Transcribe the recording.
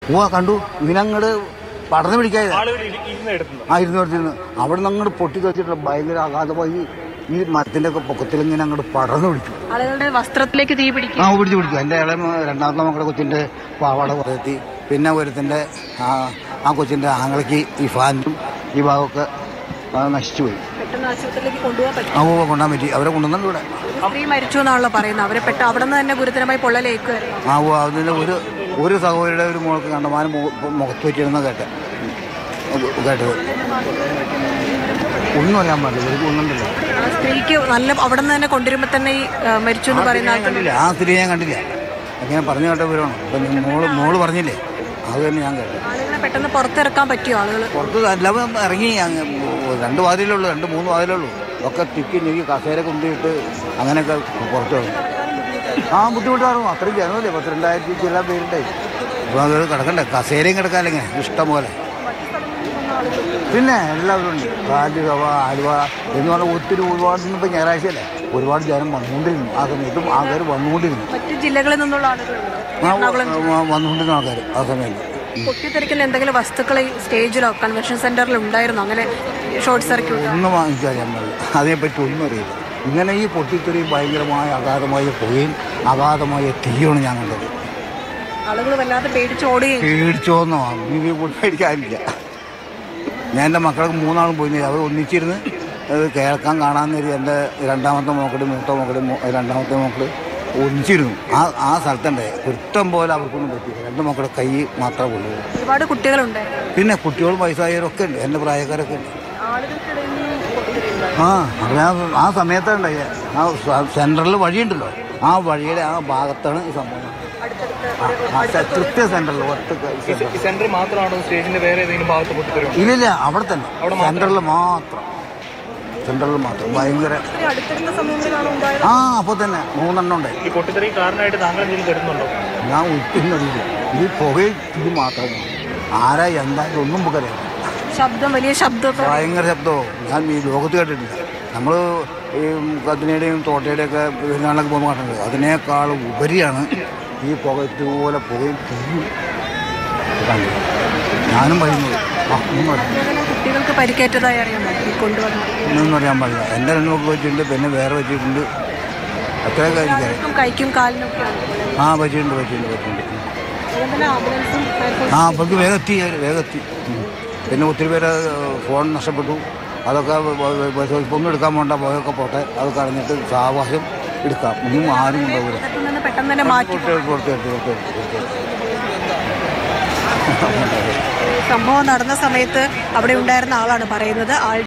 ഉവ്വ കണ്ടു ഇവനങ്ങട് പടർന്നു പിടിക്കാതെ ആളുകൾ ഇരി- ഇരുന്ന് എടുത്തുന്നു ആ ഇരുന്ന് കൊടുത്തിരുന്നു അവിടെ നിന്ന് അങ്ങോട്ട് പൊട്ടി തെച്ചിട്ട് ഭയങ്കര ആഘാതമായി ഈ മരത്തിന്റെ ഒക്കെ പൊക്കത്തിൽ ഇങ്ങനെ അങ്ങോട്ട് പടർന്നു പിടിച്ചു ആളുകളുടെ വസ്ത്രത്തിലേക്ക് തീ പിടിക്കും ആ പിടിച്ചു പിടിച്ചു എൻ്റെ ഇളയ മ- രണ്ടാമത്തെ മക്കളുടെ കൊച്ചിൻ്റെ പാവാട കുറയെത്തി പിന്നെ ഒരുത്തിൻ്റെ ആ ആ കൊച്ചിൻ്റെ ആങ്ങളയ്ക്ക് ഈ ഫാനും ഈ ഭാഗമൊക്കെ ആ, നശിച്ചു പോയി പെട്ടെന്ന് ആശുപത്രിയിലേക്ക് കൊണ്ടുപോകാൻ പറ്റും ആ ഓ കൊണ്ടാൻ പറ്റി അവരെ കൊണ്ടുവന്നു ഇവിടെ ഒരു സ്ത്രീ മരിച്ചു എന്നാണല്ലോ പറയുന്നത് അവരെ പെട്ട അവിടെ നിന്ന് തന്നെ ഗുരുതരമായി പൊള്ളലേക്കുമായിരുന്നു ആ ഓ അതിന് ഒരു ഒരു സഹോദരിയുടെ ഒരു മോൾക്ക് കണ്ടമാനം മു- മുഖത്ത് പറ്റിയിരുന്ന കേട്ടെ കേട്ടത് ഒന്നും അറിയാൻ പാടില്ല ഇവർക്ക് ഒന്നുണ്ടല്ലോ ആ സ്ത്രീക്ക് നല്ല അവിടെ നിന്ന് തന്നെ കൊണ്ടുവരുമ്പോൾ തന്നെ ഈ ആ, മരിച്ചു എന്ന് പറയുന്ന ഞാൻ ആൾക്ക് കണ്ടില്ല ആ സ്ത്രീ ഞാൻ കണ്ടില്ല അങ്ങനെ പറഞ്ഞു കേട്ട വിവരമാണ് അപ്പം നീ മോള് മോള് പറഞ്ഞില്ലേ അത് തന്നെ ഞാൻ കേട്ടു ആളുകളെ പെട്ടെന്ന് പുറത്തിറക്കാൻ പറ്റിയോ ആളുകൾ പുറത്ത് എല്ലാവരും ഇറങ്ങി അങ്ങ് രണ്ട് വാതിലുള്ളൂ രണ്ട് മൂന്ന് വാതിലുള്ളൂ ഒക്കെ തിക്കി ഞെക്കി കസേര കൊണ്ടിട്ട് അങ്ങനെയൊക്കെ പുറത്ത് വന്നു ആ ബുദ്ധിമുട്ടായിരുന്നു അത്രയും ജനമല്ലേ പത്ത് രണ്ടായിരത്തി ചില പേരുണ്ടായി അപ്പോൾ അത് കിടക്കണ്ടേ കസേരയും കിടക്കാല്ലേ ഇങ്ങനെ ഇഷ്ടം പോലെ പിന്നെ എല്ലാവരും ഉണ്ട് കാല് കവ ആലുവ എന്ന് പറഞ്ഞാൽ ഒത്തിരി ഒരുപാട് ഇന്നിപ്പോൾ ഞായറാഴ്ചയല്ലേ ഒരുപാട് ജനം വന്നുകൊണ്ടിരുന്നു ആ സമയത്തും ആൾക്കാർ വന്നുകൊണ്ടിരുന്നു മറ്റു ജില്ലകളിൽ നിന്നുള്ള ആളുകളുണ്ട് ആ, വ- വന്നുകൊണ്ടിരുന്ന ആൾക്കാർ ആ സമയത്ത് പൊട്ടിത്തെറിക്കുന്ന എന്തെങ്കിലും വസ്തുക്കൾ ഈ സ്റ്റേജിലോ കൺവെൻഷൻ സെന്ററിൽ ഉണ്ടായിരുന്നു അങ്ങനെ ഷോർട്ട് സർക്യൂട്ട് ഒന്നും വാങ്ങിച്ചറിയാൻ പാടില്ല അതിനെപ്പറ്റി ഒന്നും അറിയില്ല ഇങ്ങനെ ഈ പൊട്ടിത്തെറി ഭയങ്കരമായ അഗാധമായ പുകയും അഗാധമായ തീയാണ് ഞാൻ കണ്ടത് ആളുകൾ വല്ലാതെ പേടിച്ച് ഓടുകയും പേടിച്ചോന്നോ ഇനി പേടിക്കാനില്ല ഞാൻ എൻ്റെ മക്കൾക്ക് മൂന്നാളും പോയി അവർ ഒന്നിച്ചിരുന്ന് അത് കേൾക്കാൻ കാണാൻ നേരി എൻ്റെ രണ്ടാമത്തെ മോക്കടി മൂത്ത മോക്കടി മോ- രണ്ടാമത്തെ മോക്കൾ ഒന്നിച്ചിരുന്നു ആ ആ സ്ഥലത്തുണ്ട് കുറ്റം പോലെ അവർക്കൊന്നും പറ്റിയില്ല രണ്ട് മക്കളുടെ കൈ മാത്രമേ ഉള്ളൂ ഒരുപാട് കുട്ടികളുണ്ടായിരുന്നു പിന്നെ കുട്ടികളും വയസ്സായവരൊക്കെ ഉണ്ട് എൻ്റെ പ്രായക്കാരൊക്കെ ഉണ്ട് ആളുകൾക്കിടയിൽ ഈ പൊട്ടിത്തെറി ഉണ്ടായി. ആ അവിടെ ആ- ആ സമയത്തുണ്ടായി ആ സെൻറ്ററിൽ വഴിയുണ്ടല്ലോ ആ വഴിയുടെ ആ ഭാഗത്താണ് ഈ സംഭവം അടുത്തടുത്ത് ആ സെ- കൃത്യ സെൻറ്ററിൽ ഒറ്റ സെൻറ്റർ ഈ സെന്റർ മാത്രമാണോ സ്റ്റേജിന്റെ വേറെ ഏതെങ്കിലും ഭാഗത്ത് പൊട്ടിത്തെറി ഇല്ലില്ല അവിടെ തന്നെ സെൻറ്ററിൽ മാത്രം സെൻറ്ററിൽ മാത്രം ഭയങ്കര ഇത്തിരി അടുത്തിരുന്ന സമയങ്ങളിലാണ് ഉണ്ടായത് ആ അപ്പോൾ തന്നെ മൂന്നെണ്ണം ഉണ്ട് ഈ പൊട്ടിത്തെറി കാരണമായിട്ട് താങ്കൾ എന്തെങ്കിലും കരുതുന്നുണ്ടോ ഞാൻ ഒത്തിരില്ല ഈ പുകയും ഇത് മാത്രമേ ആരാ എന്തായാലും ഒന്നും നമുക്കറിയാം ശബ്ദം വലിയ ശബ്ദമൊക്കെ ഭയങ്കര ശബ്ദമോ ഞാൻ ഈ ലോകത്ത് കേട്ടിട്ടില്ല നമ്മൾ ഈ കത്തിനയുടെയും തോട്ടയുടെയും ഒക്കെ പെരുന്നാളിലൊക്കെ പോകുമ്പോൾ കണ്ടിട്ടുണ്ട് അതിനേക്കാൾ ഉപരിയാണ് ഈ പുക ഇതുപോലെ പുകയും തീയും കണ്ടത് ഞാനും പറയുന്നത് ആ ഒന്നും അറിയില്ല എന്തെങ്കിലും കുട്ടികൾക്ക് പരിക്കേറ്റതായി അറിയാമോ ഈ കൊണ്ടുവന്ന ഒന്നും അറിയാൻ പാടില്ല എൻ്റെ രണ്ട് നോക്ക് വെച്ചിട്ടുണ്ട് പിന്നെ വേറെ വെച്ചിട്ടുണ്ട് അത്രയൊക്കെ എനിക്കറിയാം കൈക്കും കൈക്കും കാലിനും ഒക്കെയാണ് ആ വെച്ചിട്ടുണ്ട് വെച്ചിട്ടുണ്ട് വെച്ചിട്ടുണ്ട് അതുകൊണ്ട് തന്നെ ആംബുലൻസും ഫയർഫോഴ്സും ആ അപ്പോഴേക്ക് വേഗം എത്തി വേഗം എത്തി ഉം. പിന്നെ ഒത്തിരി പേര് ഫോൺ നഷ്ടപ്പെട്ടു അതൊക്കെ ഒന്നും എടുക്കാൻ പോണ്ട പോയൊക്കെ പോട്ടെ അത് കളഞ്ഞിട്ട് സാവകാശം എടുക്കാം ഒന്നും ആരും ഉണ്ടാവില്ല അതിൽ നിന്ന് പെട്ടെന്ന് തന്നെ മാറ്റി പുറത്ത് പുറത്ത് എടുത്ത് പുറത്ത് എടുത്ത് പുറത്ത് എടുത്ത്. സംഭവം നടന്ന സമയത്ത് അവിടെ ഉണ്ടായിരുന്ന ആളാണ് പറയുന്നത് ആൾ